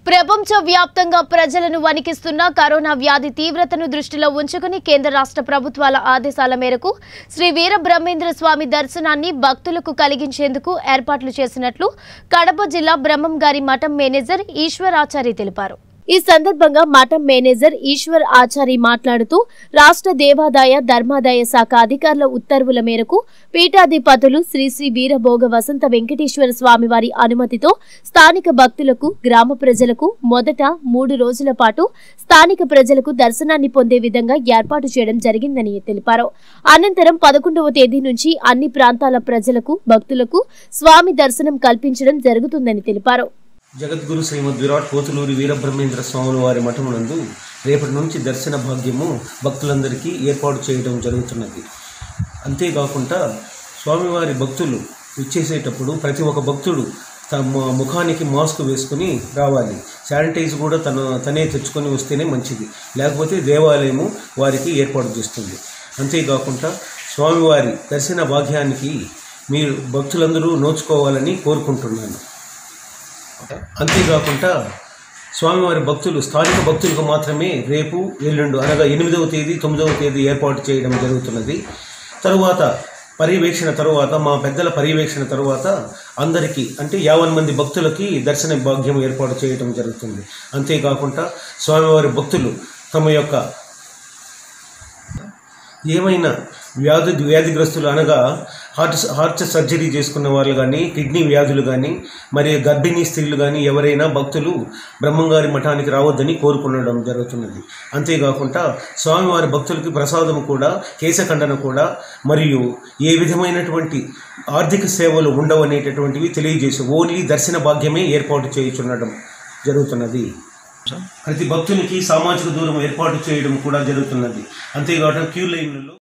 ప్రపంచ వ్యాప్తంగా ప్రజలను వణికిస్తున్న కరోనా వ్యాధి తీవ్రతను దృష్టిలో ఉంచుకుని కేంద్ర రాష్ట్ర ప్రభుత్వాల ఆదేశాల మేరకు శ్రీ వీర బ్రహ్మేంద్ర స్వామి దర్శనాన్ని భక్తులకు కలిగించేందుకు ఏర్పాట్లు చేసినట్లు కడప జిల్లా బ్రహ్మం గారి మఠం మేనేజర్ ఈశ్వరాచారి తెలిపారు ఈ సందర్భంగా మఠం మేనేజర్ ఈశ్వర్ ఆచారి మాట్లాడుతూ రాష్ట్ర దేవాదాయ ధర్మాదాయ శాఖ అధికారుల ఉత్తర్వుల మేరకు పీఠాధిపతులు శ్రీ శ్రీ వీరభోగ వసంత వెంకటేశ్వర స్వామి వారి అనుమతితో స్థానిక భక్తులకు గ్రామ ప్రజలకు మొదట మూడు రోజుల పాటు స్థానిక ప్రజలకు దర్శనాన్ని పొందే విధంగా ఏర్పాటు చేయడం జరిగిందని తెలిపారు అనంతరం పదకొండవ తేదీ నుంచి అన్ని ప్రాంతాల ప్రజలకు భక్తులకు స్వామి దర్శనం కల్పించడం జరుగుతుందని తెలిపారు జగద్గురు శ్రీమద్ విరాట్ పోతులూరి వీరబ్రహ్మేంద్ర స్వాముల వారి మఠమునందు రేపటి నుంచి దర్శన భాగ్యము భక్తులందరికీ ఏర్పాటు చేయడం జరుగుతున్నది అంతేకాకుండా స్వామివారి భక్తులు ఇచ్చేసేటప్పుడు ప్రతి ఒక్క భక్తుడు తమ ముఖానికి మాస్క్ వేసుకుని రావాలి శానిటైజ్ కూడా తన తనే తెచ్చుకొని వస్తేనే మంచిది లేకపోతే దేవాలయము వారికి ఏర్పాటు చేస్తుంది అంతేకాకుండా స్వామివారి దర్శన భాగ్యానికి మీరు భక్తులందరూ నోచుకోవాలని కోరుకుంటున్నాను అంతేకాకుండా స్వామివారి భక్తులు స్థానిక భక్తులకు మాత్రమే రేపు ఎల్లుండు అనగా ఎనిమిదవ తేదీ తొమ్మిదవ తేదీ ఏర్పాటు చేయడం జరుగుతున్నది తరువాత పర్యవేక్షణ తరువాత మా పెద్దల పర్యవేక్షణ తరువాత అందరికీ అంటే యావన్ మంది భక్తులకి దర్శన భాగ్యం ఏర్పాటు చేయడం జరుగుతుంది అంతేకాకుండా స్వామివారి భక్తులు తమ యొక్క ఏమైనా వ్యాధి వ్యాధిగ్రస్తులు అనగా హార్ట్ హార్ట్ సర్జరీ చేసుకున్న వాళ్ళు కానీ కిడ్నీ వ్యాధులు కానీ మరి గర్భిణీ స్త్రీలు కానీ ఎవరైనా భక్తులు బ్రహ్మంగారి మఠానికి రావద్దని కోరుకునడం జరుగుతున్నది అంతేకాకుండా స్వామివారి భక్తులకి ప్రసాదం కూడా కేశఖండన కూడా మరియు ఏ విధమైనటువంటి ఆర్థిక సేవలు ఉండవనేటటువంటివి తెలియజేసి ఓన్లీ దర్శన భాగ్యమే ఏర్పాటు చేయుచున్నడం జరుగుతున్నది ప్రతి భక్తునికి సామాజిక దూరం ఏర్పాటు చేయడం కూడా జరుగుతున్నది అంతేకాకుండా క్యూ లైన్లలో